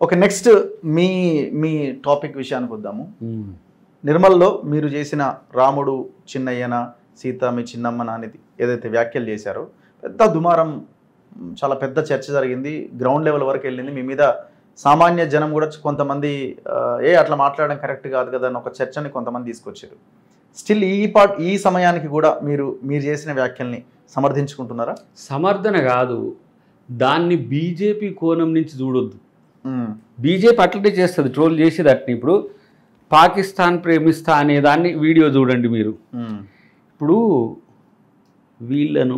Okay next మీ మీ topic విషయానికి వద్దాము నిర్మల్లో మీరు చేసిన రాముడు చిన్నయ్యన సీత మీ చిన్నమ్మ నానిది ఏదైతే వ్యాఖ్యలు చేశారో పెద్ద దుమారం మ్, చాలా పెద్ద చర్చ జరిగింది గ్రౌండ్ లెవెల్ వరకు వెళ్ళింది మీ మీద సామాన్య జనం కూడా కొంతమంది ఆ, ఏ అట్లా మాట్లాడడం కరెక్ట్ కాదు కదా అని ఒక చర్చని కొంతమంది తీసుకొచ్చారు స్టిల్ ఈ పార్ట్ ఈ సమయానికి కూడా మీరు మీరు చేసిన వ్యాఖ్యల్ని సమర్థించుకుంటున్నారా సమర్థన కాదు దాన్ని బీజేపీ కోణం నుంచి చూడొద్దు మ్, బీజేపీ అట్లనే చేస్తుంది ట్రోల్ చేసేది అట్ని ఇప్పుడు పాకిస్తాన్ ప్రేమిస్తా అనే దాన్ని వీడియో చూడండి మీరు మ్, ఇప్పుడు వీళ్ళను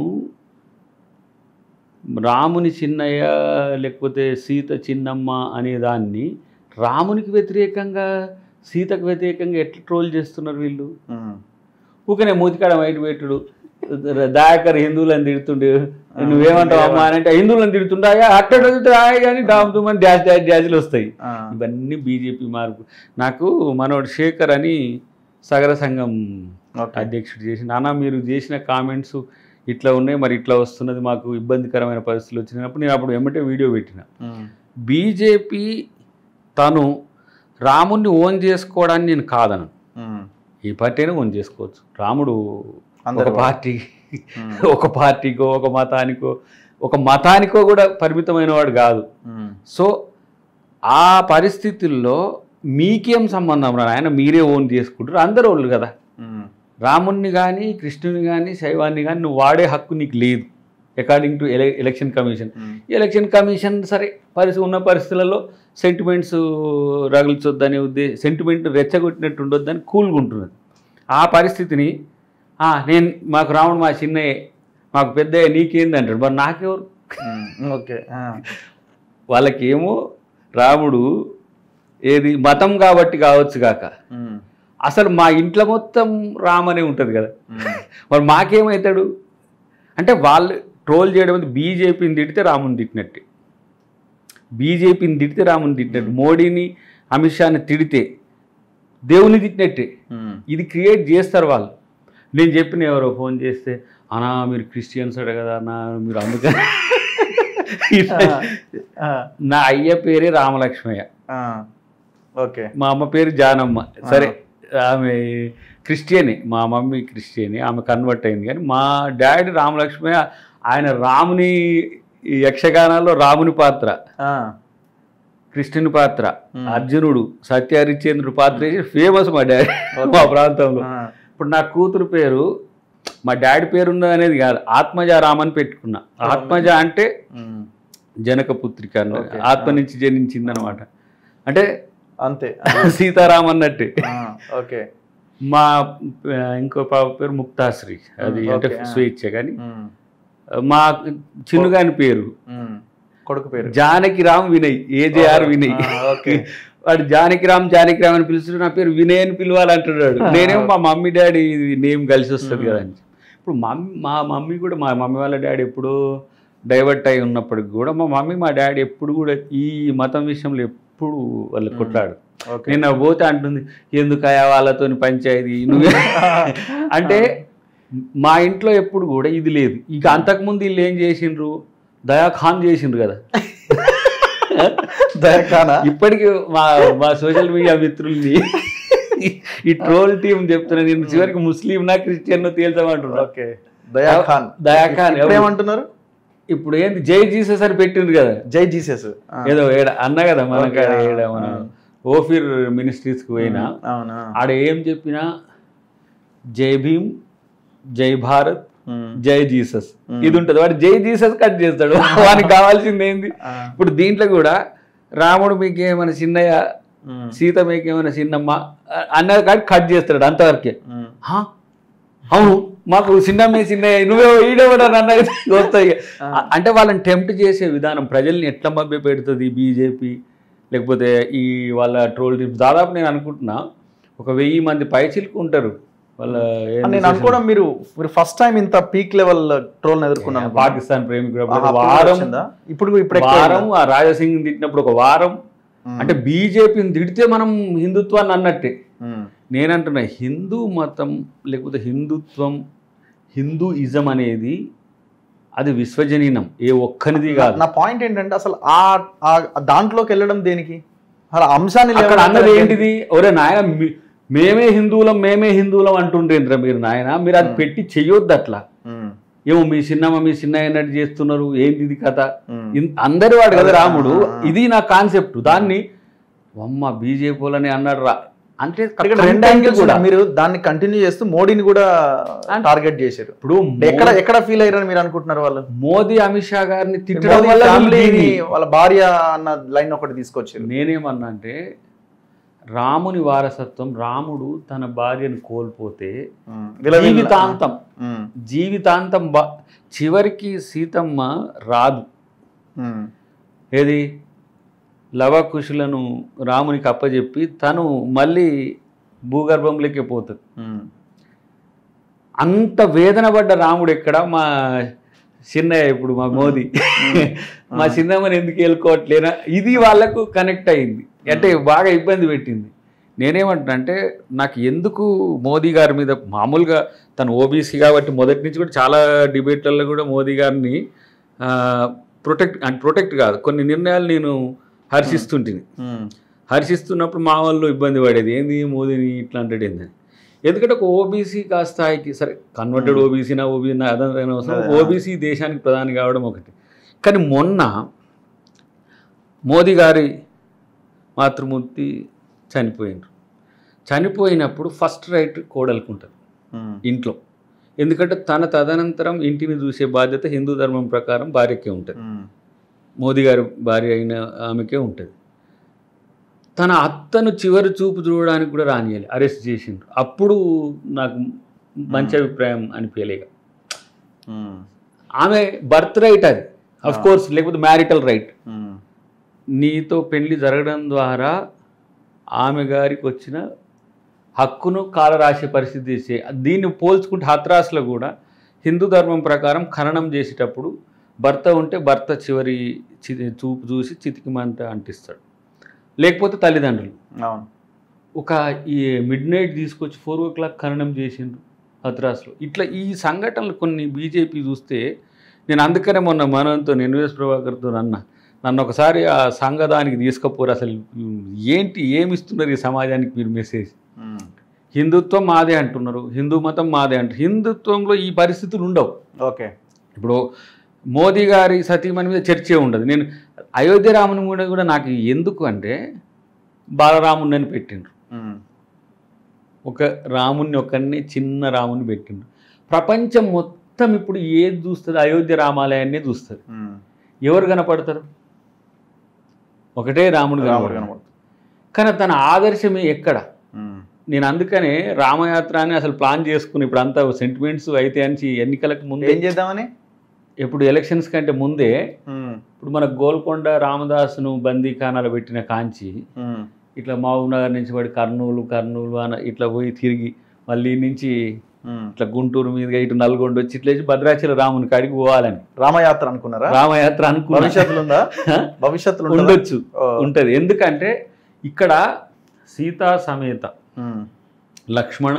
రాముని చిన్నయ్య లేకపోతే సీత చిన్నమ్మ అనే దాన్ని రామునికి వ్యతిరేకంగా సీతకు వ్యతిరేకంగా ఎట్లా ట్రోల్ చేస్తున్నారు వీళ్ళు మ్, ఊకనే మూతికాడ వైట్ పెట్టుడు దయాకర్ హిందువులను తిడుతుండే నువ్వేమంటావు అమ్మా అని అంటే హిందువులను తిడుతుండే అక్కడ రాయి కానీ డామ్ అని డ్యాష్ డ్యాష్ డ్యాష్లు వస్తాయి ఆ, ఇవన్నీ బీజేపీ మార్పు నాకు మనోడు శేఖర్ అని సగర సంఘం ఓకే. అధ్యక్షుడు చేసి నాన్న మీరు చేసిన కామెంట్స్ ఇట్లా ఉన్నాయి మరి ఇట్లా వస్తున్నది మాకు ఇబ్బందికరమైన పరిస్థితులు వచ్చినప్పుడు నేను అప్పుడు ఎమ్మటే వీడియో పెట్టిన మ్, బీజేపీ తను రాముణ్ణి ఓన్ చేసుకోవడాన్ని నేను కాదను మ్, ఈ పార్టీ అయినా ఓన్ చేసుకోవచ్చు రాముడు ఒక అందరూ పార్టీ మ్, ఒక పార్టీకో ఒక మతానికో ఒక మతానికో కూడా పరిమితమైన వాడు కాదు మ్, సో ఆ పరిస్థితుల్లో మీకేం సంబంధం రా ఆయన మీరే ఓన్ చేసుకుంటారు అందరూ వాళ్ళు కదా మ్, రాముణ్ణి కానీ కృష్ణుని కానీ శైవాన్ని కానీ నువ్వు వాడే హక్కు నీకు లేదు అకార్డింగ్ టు ఎలె ఎలక్షన్ కమిషన్ మ్, ఎలక్షన్ కమిషన్ సరే పరిస్థితి ఉన్న పరిస్థితులలో సెంటిమెంట్స్ రగుల్చొద్దనే ఉద్దే సెంటిమెంట్ రెచ్చగొట్టినట్టు ఉండొద్దని కూల్గా ఉంటున్నది ఆ పరిస్థితిని "ఆ, నేను మాకు రాముడు మా చిన్నయ్య మాకు పెద్ద నీకేంది అంటాడు మరి నాకెవరు మ్, ఓకే ఆ, వాళ్ళకేమో రాముడు ఏది మతం కాబట్టి కావచ్చు కాక మ్, అసలు మా ఇంట్లో మొత్తం రామనే ఉంటుంది కదా మ్, మరి మాకేమవుతాడు అంటే వాళ్ళు ట్రోల్ చేయడం అంటే బీజేపీని తిడితే రాముని తిట్టినట్టే బీజేపీని తిడితే రాముని తిట్టినట్టు మోడీని అమిత్ షాని తిడితే దేవుని తిట్టినట్టే మ్, ఇది క్రియేట్ చేస్తారు వాళ్ళు నేను చెప్పిన ఎవరో ఫోన్ చేస్తే అనా మీరు క్రిస్టియన్స్ అడ కదా అన్నా మీరు అందుకని ఆ, నా అయ్య పేరే రామలక్ష్మయ్య ఆ, ఓకే మా అమ్మ పేరు జానమ్మ సరే ఆమె క్రిస్టియనే మా మమ్మీ క్రిస్టియనే ఆమె కన్వర్ట్ అయింది కానీ మా డాడీ రామలక్ష్మయ్య ఆయన రాముని ఈ యక్షగానాల్లో రాముని పాత్ర ఆ, కృష్ణుని పాత్ర Hmm. అర్జునుడు సత్యహరిశ్చంద్రుడు పాత్ర వేసి ఫేమస్ మా డాడీ మా ప్రాంతంలో ఆ, ఇప్పుడు నా కూతురు పేరు మా డాడీ పేరు ఉన్నది అనేది కాదు ఆత్మజ రామని పెట్టుకున్నా ఆత్మజ అంటే మ్, జనక పుత్రిక అన్నది. Okay. ఆత్మ నుంచి జనించింది అనమాట అంటే అంతే సీతారాం అన్నట్టే ఆ, ఓకే మా ఆ, ఇంకో పాప పేరు ముక్తాశ్రీ అది Hmm, అంటే okay, ah. స్వేచ్ఛ కానీ మ్, మా చిన్నగాని పేరు మ్, కొడుకు పేరు జానకి రామ్ వినయ్ ఏజేఆర్ వినయ్ ఆ, ఓకే వాడు జానకి రామ్ జానకి రామ్ అని పిలుస్తుంటే నా పేరు వినయ్ అని పిలవాలంటున్నాడు నేనేమో మా మమ్మీ డాడీ నేమ్ కలిసి వస్తుంది కదా అని ఇప్పుడు మమ్మీ మా మమ్మీ కూడా మా మమ్మీ వాళ్ళ డాడీ ఎప్పుడూ డైవర్ట్ అయి ఉన్నప్పటికి కూడా మా మమ్మీ మా డాడీ ఎప్పుడు కూడా ఈ మతం విషయంలో ఎప్పుడు వాళ్ళు కొట్లాడు ఓకే నిన్న పోతే అంటుంది ఎందుకయా వాళ్ళతో పంచాయతీ నువ్వే అంటే మా ఇంట్లో ఎప్పుడు కూడా ఇది లేదు ఇక అంతకుముందు వీళ్ళు ఏం చేసిండ్రు దయాఖాన్ చేసిండ్రు కదా దయకానా ఇప్పటికీ మా మా సోషల్ మీడియా మిత్రుల్ని ఈ ట్రోల్ టీం చెప్తున్నా నేను చివరికి ముస్లిం నా క్రిస్టియన్ తేల్చామంటున్నారు ఓకే దయాఖాన్ దయాఖాన్ ఇప్పుడు ఏమంటున్నారు ఇప్పుడు ఏంది జై జీసస్ అని పెట్టిండ్రు కదా జై జీసస్ ఆ, ఏదో ఏడ అన్న కదా మన Okay, కాడ ఆ, ఏడ మన ఆ. ఓఫిర్ మినిస్ట్రీస్కి పోయినా అవునా ఆడ ఏం చెప్పినా జై భీమ్ జై భారత్ మ్, జై జీసస్ Hmm. ఇది ఉంటుంది వాడు జై జీసస్ కట్ చేస్తాడు వానికి కావాల్సింది ఏంది ఆ, ఇప్పుడు దీంట్లో కూడా రాముడు మీకేమైనా చిన్నయ్య మ్, సీత మీకేమైనా చిన్నమ్మ అ- అన్నది కాదు కట్ చేస్తాడు అంతవరకే మ్, హా? అవును మాకు చిన్నమ్మే చిన్నయ్య నువ్వే ఈడవడా అన్న వస్తాయి ఆ. అ- అంటే వాళ్ళని టెంప్ట్ చేసే విధానం ప్రజల్ని ఎట్లా మభ్య పెడుతుంది బీజేపీ లేకపోతే ఈ వాళ్ళ ట్రోల్ టీమ్స్ దాదాపు నేను అనుకుంటున్నా ఒక వెయ్యి మంది పైచిలకు ఉంటారు వాళ్ళ ఏంది అని నేను అనుకోవడం మీరు మీరు ఫస్ట్ టైం ఇంత పీక్ లెవెల్ ట్రోల్ ఎదుర్కొన్నాను పాకిస్తాన్ ప్రేమికుడు ఆహా, అప్పుడు అప్పుడు వారం వచ్చిందా? ఇప్పుడు ఇప్పుడు ఎక్కువ వారం ఆ రాజాసింగ్ తిట్టినప్పుడు ఒక వారం మ్, అంటే బీజేపీని తిడితే మనం హిందుత్వాన్ని అన్నట్టే మ్, నేనంటున్నా హిందూ మతం లేకపోతే హిందుత్వం హిందూయిజం అనేది అది విశ్వజనీనం ఏ ఒక్కనిది కాదు నా పాయింట్ ఏంటంటే అసలు ఆ ఆ- దాంట్లోకి వెళ్ళడం దేనికి అసలు అంశాన్ని అక్కడ లేవనెత్తడం అన్నది దేనికి? ఏంటిది ఒరే నాయన మీ- మేమే హిందువులం మేమే హిందువులం అంటుండ్రేంద్ర మీరు నాయన మీరు అది పెట్టి చెయ్యొద్దు అట్లా ఉమ్, ఏమో మీ చిన్నమ్మ మీ చిన్న అన్నట్టు చేస్తున్నారు ఏంది ఇది కథ ఉమ్, ఇన్- అందరి వాడు కదా అదే, రాముడు ఆ, ఆ. ఇది నా కాన్సెప్ట్ దాన్ని అమ్మ బీజేపీ వాళ్ళని అన్నాడు రా అంటే ఇక్కడ content రెండు యాంగిల్స్ కూడా మీరు దాన్ని కంటిన్యూ చేస్తూ మోడీని కూడా టార్గెట్ చేశారు ఇప్పుడు ఎక్కడ ఎక్కడ ఫీల్ అయ్యారని మీరు అనుకుంటున్నారు వాళ్ళు మోదీ అమిత్ షా గారిని తిట్టడం మోదీ వల్ల ఫ్యామిలీని దీన్ని- వాళ్ళ భార్య అన్న లైన్ ఒకటి తీసుకొచ్చారు నేనేమన్నా అంటే రాముని వారసత్వం రాముడు తన భార్యను కోల్పోతే ఉమ్, విలవిల్ల- జీవితాంతం ఉమ్, జీవితాంతం బా- చివరికి సీతమ్మ రాదు ఉమ్, ఏది లవకుశులను రామునికి అప్పచెప్పి తను మళ్ళీ భూగర్భంలోకి పోతుంది ఉమ్, అంత వేదన పడ్డ రాముడు ఎక్కడ మా చిన్నయ్య ఇప్పుడు మా మోదీ మా చిన్నమ్మని ఎందుకు వెళ్ళుకోవట్లేనా ఇది వాళ్ళకు కనెక్ట్ అయింది అంటే బాగా ఇబ్బంది పెట్టింది నేనేమంటున్నా అంటే నాకు ఎందుకు మోదీ గారి మీద మామూలుగా తను ఓబీసీ కాబట్టి మొదటి నుంచి కూడా చాలా డిబేట్లలో కూడా మోదీ గారిని ప్రొటెక్ట్ అంటే ప్రొటెక్ట్ కాదు కొన్ని నిర్ణయాలు నేను హర్షిస్తుంటుంది ఉమ్, హర్షిస్తున్నప్పుడు మా వాళ్ళు ఇబ్బంది పడేది ఏంది మోదీని ఇట్లా అంటాడు ఏందని ఎందుకంటే ఒక ఓబీసీ కా స్థాయికి సరే కన్వర్టెడ్ ఓబీసీనా ఓబీ అదంతా అవసరం అదే. ఓబీసీ దేశానికి ప్రధాని కావడం ఒకటి కానీ మొన్న మోదీ గారి మాతృమూర్తి చనిపోయినారు చనిపోయినప్పుడు ఫస్ట్ రైట్ కోడలికి ఉంటుంది ఉమ్, ఇంట్లో ఎందుకంటే తన తదనంతరం ఇంటిని చూసే బాధ్యత హిందూ ధర్మం ప్రకారం భార్యకే ఉంటుంది ఉమ్, మోదీ గారి భార్య అయిన ఆమెకే ఉంటుంది తన అత్తను చివరి చూపు చూడడానికి కూడా రానియాలి అరెస్ట్ చేసిండ్రు అప్పుడు నాకు మంచి అభిప్రాయం అనిపించలేక ఉమ్, ఆమె బర్త్ రైట్ అది అఫ్ కోర్స్ లేకపోతే మ్యారిటల్ రైట్ ఉమ్, నీతో పెళ్లి జరగడం ద్వారా ఆమె గారికి వచ్చిన హక్కును కాలరాసే పరిస్థితి చేసే దీన్ని పోల్చుకుంటే హత్రాస్లో కూడా హిందూ ధర్మం ప్రకారం ఖననం చేసేటప్పుడు భర్త ఉంటే భర్త చివరి చి- చూపు చూసి చితికి మంట అంటిస్తాడు లేకపోతే తల్లిదండ్రులు అవును ఒక ఈ మిడ్ నైట్ తీసుకొచ్చి ఫోర్ ఓ క్లాక్ ఖననం చేసిండ్రు హత్రాస్లో ఇట్లా ఈ సంఘటనలు కొన్ని బీజేపీ చూస్తే నేను అందుకనే మొన్న మనతో ఎన్విఎస్ ప్రభాకర్తో అన్న నన్ను ఒకసారి ఆ సంఘదానికి తీసుకపోరు అసలు ఏంటి ఏమి ఇస్తున్నారు ఈ సమాజానికి మీరు మెసేజ్ ఉమ్, హిందుత్వం మాదే అంటున్నారు హిందూ మతం మాదే అంటారు హిందుత్వంలో ఈ పరిస్థితులు ఉండవు ఓకే ఇప్పుడు మోదీ గారి సతీమణి మీద చర్చే ఉండదు నేను అయోధ్య రాముని కూడా కూడా నాకు ఎందుకు అంటే బాలరాముని అని పెట్టిండ్రు ఉమ్, ఒక రాముని ఒకరిని చిన్న రాముని పెట్టిండ్రు ప్రపంచం మొత్తం ఇప్పుడు ఏది చూస్తుంది అయోధ్య రామాలయాన్ని చూస్తుంది ఉమ్, ఎవరు కనపడతారు ఒకటే రాముడు రాముడు కనపడతాడు కనబడుతుంది కానీ తన ఆదర్శమే ఎక్కడ ఉమ్, నేను అందుకనే రామయాత్ర అని అసలు ప్లాన్ చేసుకుని ఇప్పుడు అంతా సెంటిమెంట్స్ అయితే అని ఎన్నికలకు ముందే ఏం చేద్దామని ఇప్పుడు ఎలక్షన్స్ కంటే ముందే ఉమ్, ఇప్పుడు మన గోల్కొండ రామదాసును బందీఖానాలో పెట్టిన కాంచి ఉమ్, ఇట్లా మహబూబ్ నగర్ నుంచి పడి కర్నూలు కర్నూలు అని ఇట్లా పోయి తిరిగి మళ్ళీ ఈ నుంచి ఉమ్. ఇట్లా గుంటూరు మీదుగా ఇటు నల్గొండ వచ్చి ఇట్లా వచ్చి భద్రాచల రాముని కాడికి పోవాలని రామయాత్ర అనుకున్నారా రామయాత్ర అనుకున్నా భవిష్యత్తులో ఉందా భవిష్యత్తులో ఉంటుందా? ఉండొచ్చు ఓ, ఉంటది ఎందుకంటే ఇక్కడ సీతా సమేత ఉమ్, లక్ష్మణ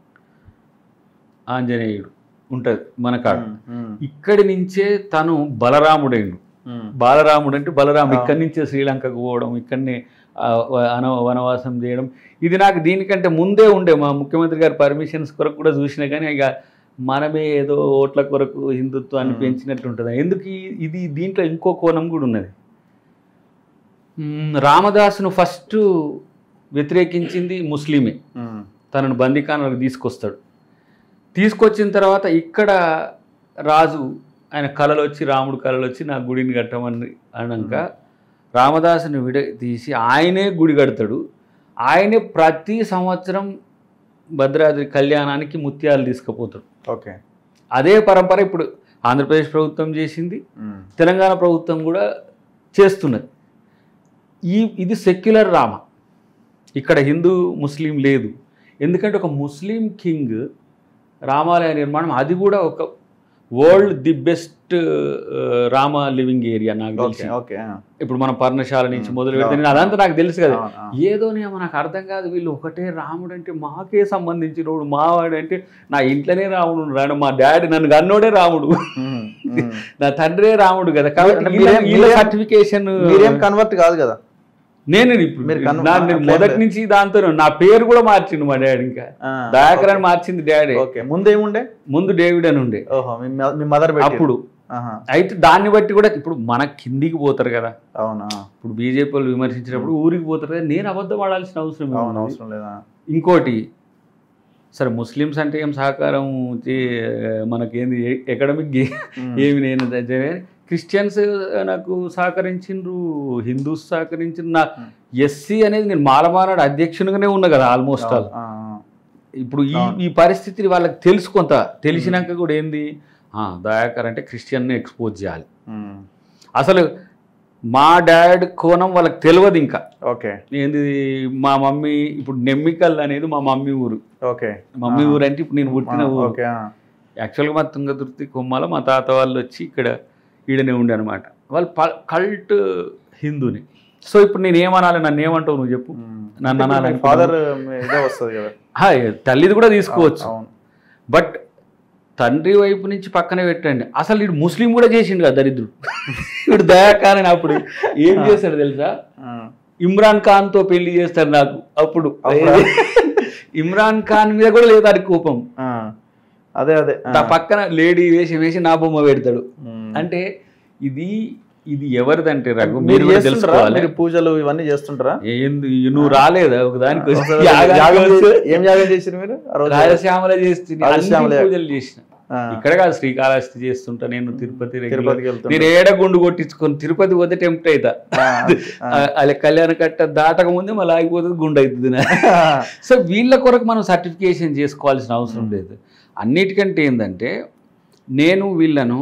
ఆంజనేయుడు ఉంటది మన కాడ ఉమ్, ఉమ్, ఇక్కడి నుంచే తను బలరాముడైండు ఉమ్, బాలరాముడు అంటే బలరాముడు ఆ. ఇక్కడి నుంచే శ్రీలంకకు పోవడం ఇక్కడనే ఆ, వ- అన వనవాసం చేయడం ఇది నాకు దీనికంటే ముందే ఉండే మా ముఖ్యమంత్రి గారి పర్మిషన్స్ కొరకు కూడా చూసినా కానీ ఇక మనమే ఏదో ఓట్ల కొరకు హిందుత్వాన్ని మ్మ్. పెంచినట్టు ఉంటుంది ఎందుకు ఈ- ఇది దీంట్లో ఇంకో కోణం కూడా ఉన్నది మ్మ్, రామదాసును ఫస్ట్ వ్యతిరేకించింది ముస్లిమే ఉమ్, తనను బందీఖానాలకు తీసుకొస్తాడు తీసుకొచ్చిన తర్వాత ఇక్కడ రాజు ఆయన కళలు వచ్చి రాముడు కళలు వచ్చి నా గుడిని కట్టమని అన్నాక రామదాసుని విడ తీసి ఆయనే గుడి కడతాడు ఆయనే ప్రతి సంవత్సరం భద్రాద్రి కళ్యాణానికి ముత్యాలు తీసుకుపోతాడు ఓకే అదే పరంపర ఇప్పుడు ఆంధ్రప్రదేశ్ ప్రభుత్వం చేసింది ఉమ్, తెలంగాణ ప్రభుత్వం కూడా చేస్తున్నది ఈ ఇది సెక్యులర్ రామ ఇక్కడ హిందూ ముస్లిం లేదు ఎందుకంటే ఒక ముస్లిం కింగ్ రామాలయ నిర్మాణం అది కూడా ఒక వరల్డ్ ది బెస్ట్ రామ లివింగ్ ఏరియా నాకు ఓకే తెలిసి ఓకే ఆ, ఇప్పుడు మన పర్ణశాల నుంచి మ్మ్. మొదలు పెడితే నేను అదంతా నాకు తెలుసు కదా అవును, ఆ. ఏదోనేమో నాకు అర్థం కాదు వీళ్ళు ఒకటే రాముడు అంటే మాకే సంబంధించినోడు మావాడు అంటే నా ఇంట్లోనే రాముడు రాడు మా డాడీ నన్ను కన్నోడే రాముడు ఉమ్, ఉమ్. నా తండ్రే రాముడు కదా కాబట్టి అంటే వీళ్ళ- మీరేం- వీళ్ళ మీరేం- సర్టిఫికేషన్ మీరేం కన్వర్ట్ కాదు కదా నేను ఇప్పుడు మీరు కన్వ- నా- నేను అట్లా మొదటి ఏం నుంచి దాంతో నా పేరు కూడా మార్చిండు మా డాడీ ఇంకా ఆ, దయాకర్ అని మార్చింది డాడీ ఓకే ముందేముండే ముందు డేవిడ్ అని ఉండే ఓహో మీ మ- మీ మదర్ అప్పుడు ఆహా, అయితే దాన్ని బట్టి కూడా ఇప్పుడు మన కిందికి పోతారు కదా అవునా ఇప్పుడు బీజేపీ వాళ్ళు విమర్శించినప్పుడు ఊరికి పోతారు కదా నేను అబద్ధం ఆడాల్సిన అవసరం అవును ఏముంది? అవసరం లేదా ఇంకోటి సరే ముస్లిమ్స్ అంటే ఏం సహకారం చే- మనకేంది ఎకడమిక్ ఉమ్. ఏమి నేను దగ్గర క్రిస్టియన్స్ నాకు సహకరించిండ్రు హిందూస్ సహకరించిండ్రు నా Hmm. ఎస్సీ అనేది నేను మాలమానాడు అధ్యక్షునిగానే ఉన్నా కదా ఆల్మోస్ట్ ఆల్ ఆ, ఆ. ఇప్పుడు ఈ అవును. ఈ పరిస్థితిని వాళ్ళకి తెలుసు కొంత తెలిసినాక కూడా ఏంది ఆ, దయాకర్ అంటే క్రిస్టియన్ని ఎక్స్పోజ్ చేయాలి ఉమ్. అసలు మా డాడ్ కోణం వాళ్ళకి తెలియదు ఇంకా ఓకే ఏంది మా మమ్మీ ఇప్పుడు నెమ్మికల్ అనేది మా మమ్మీ ఊరు ఓకే మమ్మీ ఊరు అంటే ఇప్పుడు నేను పుట్టిన ఊరు ఓకే ఆ. యాక్చువల్గా మా తుంగతుర్తి కొమ్మాల మా తాత వాళ్ళు వచ్చి ఇక్కడ ఈడనే ఉండే అనమాట వాళ్ళు ప- కల్ట్ హిందూని సో ఇప్పుడు నేను ఏమనాలి నన్ను ఏమంటావు నువ్వు చెప్పు ఉమ్. నన్ను అంటే అనాలి మీ ఫాదర్ ఇదే వస్తుంది కదా హా, తల్లిది కూడా తీసుకోవచ్చు అవును బట్ తండ్రి వైపు నుంచి పక్కనే పెట్టండి అసలు వీడు ముస్లిం కూడా చేసిండు కదా దరిద్రుడు వీడు దయాకారని అప్పుడు ఏం చేస్తాడు తెలుసా ఆ. ఇమ్రాన్ ఖాన్ తో పెళ్లి చేస్తారు నాకు అప్పుడు అప్పుడా? ఇమ్రాన్ ఖాన్ మీద కూడా లేదు అది కోపం ఆ. అదే అదే ఆ. నా పక్కన లేడీ వేసి వేసి నా బొమ్మ పెడతాడు ఉమ్. అంటే ఇది ఇది ఎవరిదంటే రఘు మీరు మీరు కూడా చేస్తుంటారా తెలుసుకోవాలి మీరు పూజలు ఇవన్నీ చేస్తుంటారా ఏంది నువ్వు రాలేదా ఒక దానికి వచ్చి ఒకసారి యాగానికి యాగం వచ్చి చేసి- ఏం యాగం చేసారు మీరు ఆ రోజు రాయలసీమలో చేస్తుంది రాయలసీమలో- పూజలు చేసిన ఆ. ఇక్కడ కాదు శ్రీకాళహస్తి చేస్తుంటా నేను తిరుపతి regular. తిరుపతికి వెళ్తుంటా. నేను ఏడ గుండు కొట్టించుకొని తిరుపతి పోతే టెంప్ట్ అవుతా ఆ, అలా కళ్యాణ కట్ట దాటక ముందే మళ్ళీ ఆగిపోతుంది గుండు అవుతుంది నా. సో వీళ్ళ కొరకు మనం సర్టిఫికేషన్ చేసుకోవాల్సిన అవసరం లేదు అన్నిటికంటే ఏంటంటే నేను వీళ్ళను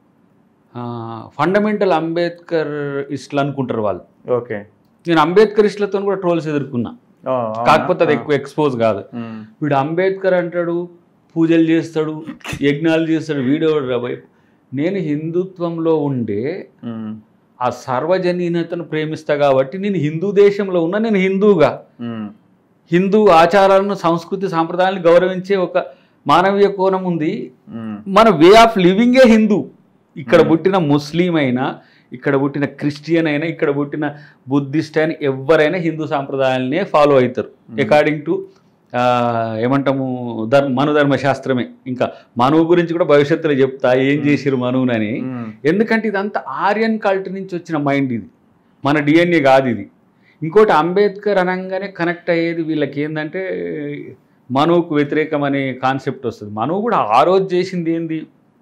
ఫండమెంటల్ అంబేద్కర్ ఇస్టులు అనుకుంటారు వాళ్ళు ఓకే నేను అంబేద్కర్ ఇస్టులతో కూడా ట్రోల్స్ ఎదుర్కొన్నా ఓ, అవునా? కాకపోతే అది ఎక్కువ ఎక్స్పోజ్ కాదు ఉమ్. వీడు అంబేద్కర్ అంటాడు పూజలు చేస్తాడు యజ్ఞాలు చేస్తాడు వీడెవడు రాబోయ్ నేను హిందుత్వంలో ఉండే ఉమ్. ఆ సర్వజనీనతను ప్రేమిస్తా కాబట్టి నేను హిందూ దేశంలో ఉన్నా నేను హిందూగా ఉమ్. హిందూ ఆచారాలను సంస్కృతి సాంప్రదాయాలను గౌరవించే ఒక మానవీయ కోణం ఉంది ఉమ్. మన వే ఆఫ్ లివింగే హిందూ ఇక్కడ పుట్టిన ముస్లిం అయినా ఇక్కడ పుట్టిన క్రిస్టియన్ అయినా ఇక్కడ పుట్టిన బుద్ధిస్ట్ అయినా ఎవరైనా హిందూ సాంప్రదాయాలనే ఫాలో అవుతారు అకార్డింగ్ టు ఏమంటాము ధర్మ మనుధర్మ శాస్త్రమే ఇంకా మనువు గురించి కూడా భవిష్యత్తులో చెప్తా ఏం చేసిరు మనువునని ఉమ్. ఎందుకంటే ఇదంతా ఆర్యన్ కల్ట్ నుంచి వచ్చిన మైండ్ ఇది మన డిఎన్ఏ కాదు ఇది ఇంకోటి అంబేద్కర్ అనగానే కనెక్ట్ అయ్యేది వీళ్ళకి ఏంటంటే మనువుకు వ్యతిరేకం అనే కాన్సెప్ట్ వస్తుంది మనువు కూడా ఆ రోజు చేసింది ఏంది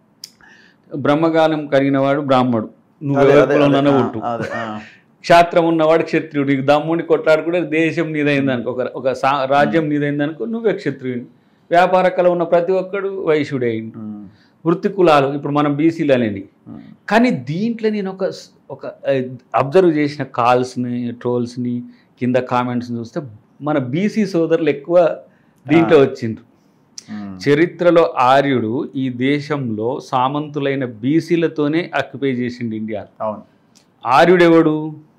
బ్రహ్మగానం కలిగినవాడు బ్రాహ్మడు నువ్వు అదే, ఎవరి అదే, కులంలోనో అదే, పుట్టు ఆ, అదే, ఆ. క్షాత్రం ఉన్నవాడు క్షత్రియుడు నీకు దమ్ముని కొట్లాడు కూడా దేశం నీదైందనుకో ఒక ఒక సా రాజ్యం నీదైందనుకో నువ్వే క్షత్రియుని వ్యాపార కళ ఉన్న ప్రతి ఒక్కడు వైశ్యుడే అయిండు ఉమ్. వృత్తి కులాలు ఇప్పుడు మనం బీసీలు అనేది ఉమ్. కానీ దీంట్లో నేను ఒక స్- ఒక అబ్జర్వ్ చేసిన కాల్స్ని ట్రోల్స్ని కింద కామెంట్స్ని చూస్తే మన బీసీ సోదరులు ఎక్కువ దీంట్లో వచ్చిండ్రు ఉమ్. చరిత్రలో ఆర్యుడు ఈ దేశంలో సామంతులైన బీసీలతోనే ఆక్యుపై చేసిండు ఇండియా అవును ఆర్యుడెవడు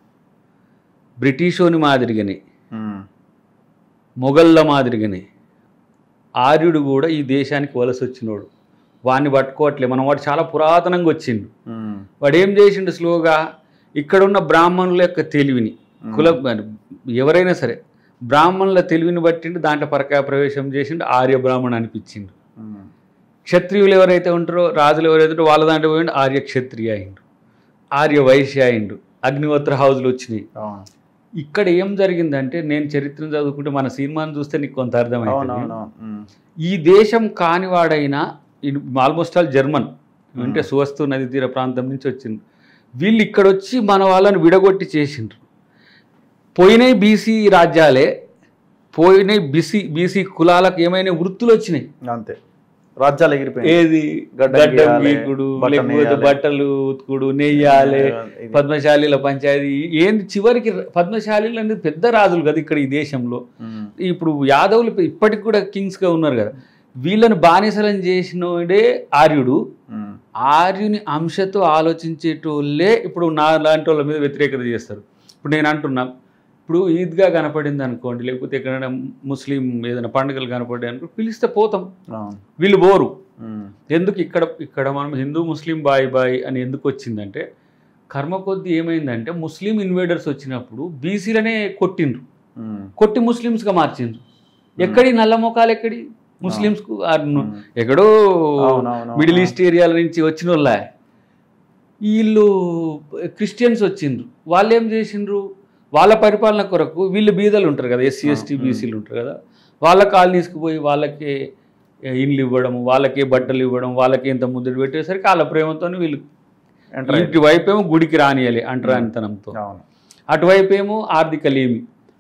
బ్రిటిషోని మాదిరిగానే ఉమ్. మొఘళ్ళ మాదిరిగానే ఆర్యుడు కూడా ఈ దేశానికి వలస వచ్చినోడు వాడిని పట్టుకోవట్లే మనం వాడు చాలా పురాతనంగా వచ్చిండు ఉమ్. వాడు ఏం చేసిండు స్లోగా ఇక్కడున్న బ్రాహ్మణుల యొక్క తెలివిని ఉమ్. కుల ఎవరైనా సరే బ్రాహ్మణుల తెలివిని బట్టిండు దాంట్లో పరకాయ ప్రవేశం చేసిండు ఆర్య బ్రాహ్మణ అనిపించిండు ఉమ్. క్షత్రియులు ఎవరైతే ఉంటారో రాజులు ఎవరైతే ఉంటారో వాళ్ళ దాంట్లో పోయిండు ఆర్య క్షత్రియ అయిండు ఆర్య వైశ్య అయిండు అగ్నిహోత్ర హౌజులు వచ్చినాయి అవును ఇక్కడ ఏం జరిగిందంటే నేను చరిత్రను చదువుకుంటే మన సినిమాను చూస్తే నీకు కొంత అవును అర్థమైంది అవును ఉమ్. ఈ దేశం కానివాడైనా ఆల్మోస్ట్ ఆల్ జర్మన్ అంటే సువస్తు నది తీర ప్రాంతం నుంచి వచ్చింది వీళ్ళు ఇక్కడ వచ్చి మన వాళ్ళని విడగొట్టి చేసిండ్రు పోయినాయి బీసీ రాజ్యాలే పోయినాయి బీసీ బీసీ కులాలకు ఏమైనా వృత్తులు వచ్చినాయి అంతే రాజ్యాలు ఎగిరిపోయాయి ఏది గడ్డం గడ్డం గీయాలి, గీకుడు బట్టలు లేకపోతే నేయాలి. బట్టలు ఉతుకుడు నెయ్యాలి ఇది. పద్మశాలీల పంచాయతీ ఏంది చివరికి పద్మశాలీలు అనేది పెద్ద రాజులు కదా ఇక్కడ ఈ దేశంలో ఉమ్. ఇప్పుడు యాదవులు ఇప్పటికి కూడా కింగ్స్గా ఉన్నారు కదా వీళ్ళని బానిసలను చేసినోడే ఆర్యుడు ఉమ్. ఆర్యుని అంశతో ఆలోచించేటోళ్ళే ఇప్పుడు నా లాంటి వాళ్ళ మీద వ్యతిరేకత చేస్తారు ఇప్పుడు నేను అంటున్నా ఇప్పుడు ఈద్గా కనపడింది అనుకోండి లేకపోతే ఎక్కడైనా ముస్లిం ఏదైనా పండుగలు కనపడ్డాయి అనుకో పిలిస్తే పోతాం అవును వీళ్ళు పోరు ఉమ్, ఎందుకు ఇక్కడ ఇక్కడ మనం హిందూ ముస్లిం బాయ్ బాయ్ అని ఎందుకు వచ్చిందంటే కర్మ కొద్దీ ఏమైందంటే ముస్లిం ఇన్వేడర్స్ వచ్చినప్పుడు బీసీలనే కొట్టిండ్రు ఉమ్, కొట్టి ముస్లిమ్స్గా మార్చిండ్రు ఎక్కడి నల్ల మొఖాలు ఎక్కడి ముస్లిమ్స్కు ఆ ను- ఉమ్. ఎక్కడో అవునవును. మిడిల్ ఈస్ట్ ఏరియాల నుంచి వచ్చిన వాళ్ళ వీళ్ళు క్రిస్టియన్స్ వచ్చిండ్రు వాళ్ళు ఏం చేసిండ్రు వాళ్ళ పరిపాలన కొరకు వీళ్ళు బీదలు ఉంటారు కదా ఎస్సీ ఎస్టీ ఉమ్. బీసీలు ఉంటారు కదా వాళ్ళ కాలనీస్కి పోయి వాళ్ళకి ఇండ్లు ఇవ్వడం వాళ్ళకి బట్టలు ఇవ్వడం వాళ్ళకి ఇంత ముద్దుడు పెట్టేసరికి వాళ్ళ ప్రేమతో వీళ్ళు Enter అయ్యారు. ఇటు వైపు ఏమో గుడికి రానియాలి అంటరానితనంతో అవును అటువైపు ఏమో ఆర్థిక లేమి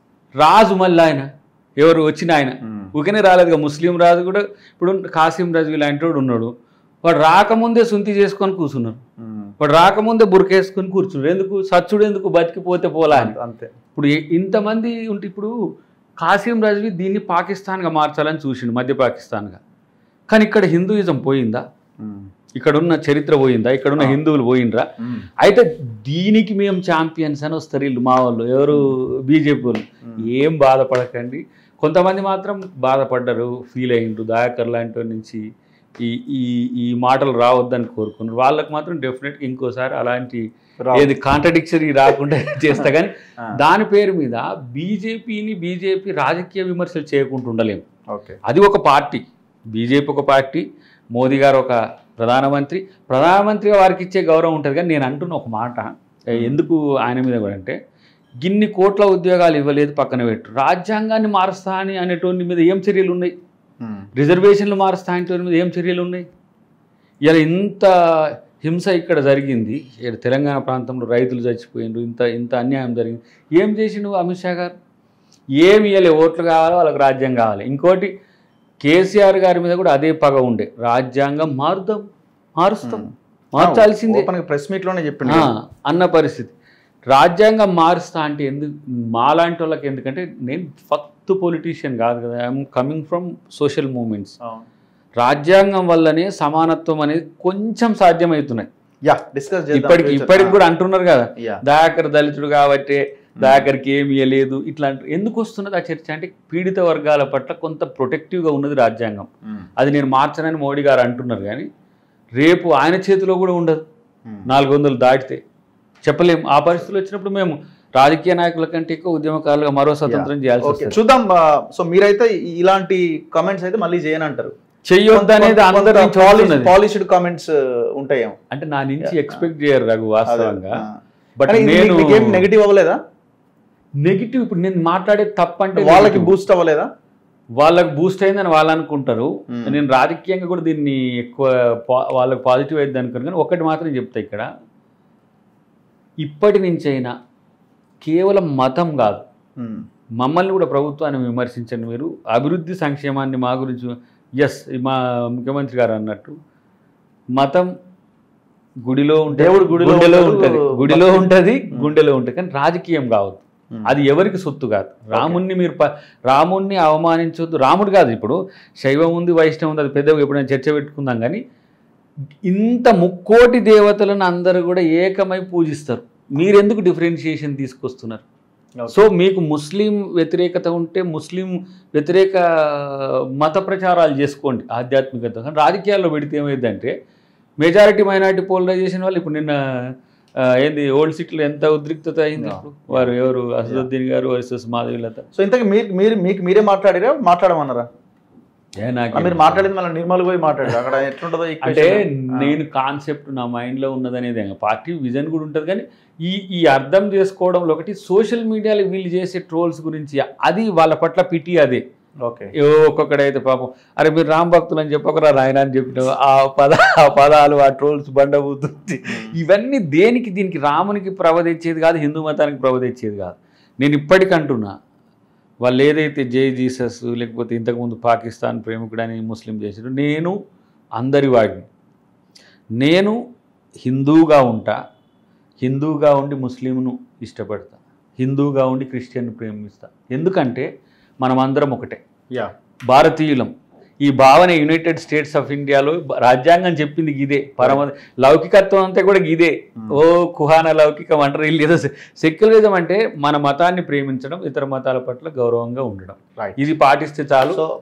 రాజు మళ్ళీ ఆయన ఎవరు వచ్చిన ఆయన ఉమ్, ఊకనే రాలేదుగా ముస్లిం రాజు కూడా ఇప్పుడు కాసిం రాజు ఇలాంటి వాడు ఉన్నాడు వాడు రాకముందే సుంతి చేసుకొని కూర్చున్నారు ఉమ్, వాడు రాకముందే బురకేసుకొని కూర్చున్నారు ఎందుకు సచ్చుడు ఎందుకు బతికిపోతే పోలా అని అంతే ఇప్పుడు ఎ- ఇంతమంది ఉంటే ఇప్పుడు కాసిం రాజువి దీన్ని పాకిస్తాన్గా మార్చాలని చూసిండు మధ్య పాకిస్తాన్గా కానీ ఇక్కడ హిందూయిజం పోయిందా ఉమ్, ఇక్కడ ఉన్న చరిత్ర పోయిందా ఇక్కడ ఉన్న ఆ. హిందువులు పోయిండ్రా ఉమ్, అయితే దీనికి మేము ఛాంపియన్స్ అని వస్తారు వీళ్ళు మా వాళ్ళు ఎవరు బీజేపీ వాళ్ళు ఉమ్. ఏం బాధపడకండి కొంతమంది మాత్రం బాధపడ్డారు ఫీల్ అయ్యిండ్రు దయాకర్ లాంటి వాడి నుంచి ఈ ఈ ఈ మాటలు రావద్దని కోరుకున్నారు వాళ్ళకి మాత్రం డెఫినెట్గా ఇంకోసారి అలాంటి రావు. ఏది కాంట్రడిక్షన్ రాకుండా చేస్తా కానీ ఆ, దాని పేరు మీద బీజేపీని బీజేపీ రాజకీయ విమర్శలు చేయకుండా ఉండలేము ఓకే అది ఒక పార్టీ బీజేపీ ఒక పార్టీ మోదీ గారు ఒక ప్రధానమంత్రి ప్రధానమంత్రిగా వారికి ఇచ్చే గౌరవం ఉంటుంది కానీ నేను అంటున్న ఒక మాట ఎందుకు ఆయన మీద కూడా అంటే గిన్ని కోట్ల ఉద్యోగాలు ఇవ్వలేదు పక్కన పెట్టు రాజ్యాంగాన్ని మారుస్తా అని అనేటోని మీద ఏం చర్యలు ఉన్నాయి ఉమ్, రిజర్వేషన్లు మారుస్తా అనేటోని మీద ఏం చర్యలు ఉన్నాయి ఇలా ఇంత హింస ఇక్కడ జరిగింది ఇక్కడ తెలంగాణ ప్రాంతంలో రైతులు చచ్చిపోయిండ్రు ఇంత ఇంత అన్యాయం జరిగింది ఏం చేసిండు అమిత్ షా గారు ఏమి ఇవ్వలే ఓట్లు కావాలి వాళ్ళకి రాజ్యం కావాలి ఇంకోటి కేసీఆర్ గారి మీద కూడా అదే పగ ఉండే రాజ్యాంగం మారుదాం మారుస్తాం ఉమ్. మార్చాల్సిందే ఓపెన్ గా ప్రెస్ మీట్ లోనే చెప్పిండు ఆ, అన్న పరిస్థితి రాజ్యాంగం మారుస్తా అంటే ఎందుకు మాలాంటి వాళ్ళకి ఎందుకంటే నేను ఫక్త్ పొలిటీషియన్ కాదు కదా I'm coming from social movements అవును. రాజ్యాంగం వల్లనే సమానత్వం అనేది కొంచెం సాధ్యమవుతున్నాయి యా డిస్కస్ చేద్దాం ఇప్పటికి future. ఇప్పటికి కూడా అంటున్నారు కదా యా దయాకర్ దళితుడు కాబట్టి దయాకర్కి ఏమి ఇవ్వలేదు ఇట్లా అంటారు. ఎందుకు వస్తున్నది ఆ చర్చ అంటే పీడిత వర్గాల పట్ల కొంత ప్రొటెక్టివ్గా ఉన్నది రాజ్యాంగం ఉమ్, అది నేను మార్చనని మోడీ గారు అంటున్నారు కానీ రేపు ఆయన చేతిలో కూడా ఉండదు ఉమ్. నాలుగు వందలు దాటితే చెప్పలేము ఆ పరిస్థితులు వచ్చినప్పుడు మేము రాజకీయ నాయకుల కంటే ఎక్కువ ఉద్యమకారులుగా మరో స్వతంత్రం చేయాల్సి ఓకే వస్తుంది చూద్దాం సో మీరైతే ఈ- ఇలాంటి కామెంట్స్ అయితే మళ్ళీ చేయనంటారు చెయ్యొద్దు అనేది అందరి నుంచి వస్తున్నది. పాలిష్డ్ కామెంట్స్ ఉంటాయేమో అంటే నా నుంచి ఎక్స్పెక్ట్ చేయరు రఘు వాస్తవంగా ఆ. బట్ కానీ ఇది నేను మీకు- మీకేం నెగిటివ్ అవ్వలేదా నెగిటివ్ ఇప్పుడు నేను మాట్లాడే తప్పంటే వాళ్ళకి negative. బూస్ట్ అవ్వలేదా వాళ్ళకి బూస్ట్ అయిందని వాళ్ళు అనుకుంటారు Hmm. నేను రాజకీయంగా కూడా దీన్ని ఎక్కువ పా- వాళ్ళకి పాజిటివ్ అయింది అనుకున్నాను కానీ ఒకటి మాత్రం చెప్తా ఇక్కడ ఇప్పటి నుంచైనా కేవలం మతం కాదు ఉమ్, మమ్మల్ని కూడా ప్రభుత్వాన్ని విమర్శించండి మీరు అభివృద్ధి సంక్షేమాన్ని మా గురించి ఎస్ మా ముఖ్యమంత్రి గారు అన్నట్టు మతం గుడిలో ఉంటుంది దేవుడు గుడిలో గుండెలో ఉంటాడు, ఉంటుంది గుడిలో భక్తి- ఉంటుంది Hmm. గుండెలో ఉంటుంది కానీ రాజకీయం కావద్దు ఉమ్. అది ఎవరికి సొత్తు కాదు రాముణ్ణి మీరు ప- రాముణ్ణి అవమానించొద్దు రాముడు కాదు ఇప్పుడు శైవం ఉంది వైష్ణవం ఉంది అది పెద్దగా ఎప్పుడైనా చర్చ పెట్టుకుందాం కానీ ఇంత ముక్కోటి దేవతలను అందరూ కూడా ఏకమై పూజిస్తారు మీరెందుకు డిఫరెన్షియేషన్ తీసుకొస్తున్నారు Okay. సో మీకు ముస్లిం వ్యతిరేకత ఉంటే ముస్లిం వ్యతిరేక మత ప్రచారాలు చేసుకోండి ఆధ్యాత్మికత కానీ రాజకీయాల్లో పెడితే ఏమైందంటే మెజారిటీ మైనారిటీ పోలరైజేషన్ వాళ్ళు ఇప్పుడు నిన్న ఆ, ఏంది ఓల్డ్ సిటీలో ఎంత ఉద్రిక్తత అయింది Yeah. ఇప్పుడు వారు ఎవరు అసదుద్దీన్ గారు వర్సెస్ మాధవీలత సో ఇంతకు మీరు మీరు మీకు మీరే మాట్లాడిరా మాట్లాడమన్నారా ఏ నాకేం ఆ, మీరు మాట్లాడింది మళ్ళీ నిర్మల్ పోయి మాట్లాడారు అక్కడ ఎట్లుంటుందో అంటే equation? ఆ. నేను కాన్సెప్ట్ నా మైండ్లో ఉన్నది అనేది పార్టీ విజన్ కూడా ఉంటుంది కానీ ఈ ఈ అర్థం చేసుకోవడంలో ఒకటి సోషల్ మీడియాలో వీళ్ళు చేసే ట్రోల్స్ గురించి అది వాళ్ళ పట్ల పిటి అదే ఓకే ఏ ఒక్కొక్కడైతే పాపం అరే మీరు రామ్ భక్తులు అని చెప్పకరా రాయన అని చెప్పిన ఆ పద ఆ పదాలు ఆ ట్రోల్స్ బండబూతుంది ఇవన్నీ దేనికి దీనికి రామునికి ప్రభ తెచ్చేది కాదు హిందూ మతానికి ప్రభ తెచ్చేది కాదు నేను ఇప్పటికంటున్నా వాళ్ళు ఏదైతే జై జీసస్ లేకపోతే ఇంతకుముందు పాకిస్తాన్ ప్రేమికుడని ముస్లిం చేసారు నేను అందరి వాడిని నేను హిందూగా ఉంటా హిందూగా ఉండి ముస్లింను ఇష్టపడతా హిందూగా ఉండి క్రిస్టియన్ ప్రేమిస్తా ఎందుకంటే మనమందరం ఒకటే యా భారతీయులం ఈ భావన యునైటెడ్ స్టేట్స్ ఆఫ్ ఇండియాలో బ- రాజ్యాంగం చెప్పింది గిదే పరమ లౌకికత్వం అంతా కూడా గిదే ఓ కుహాన లౌకికం అంటారు వీళ్ళు ఏదో సెక్యులరిజం అంటే మన మతాన్ని ప్రేమించడం ఇతర మతాల పట్ల గౌరవంగా ఉండడం రైట్ ఇది పాటిస్తే చాలు సో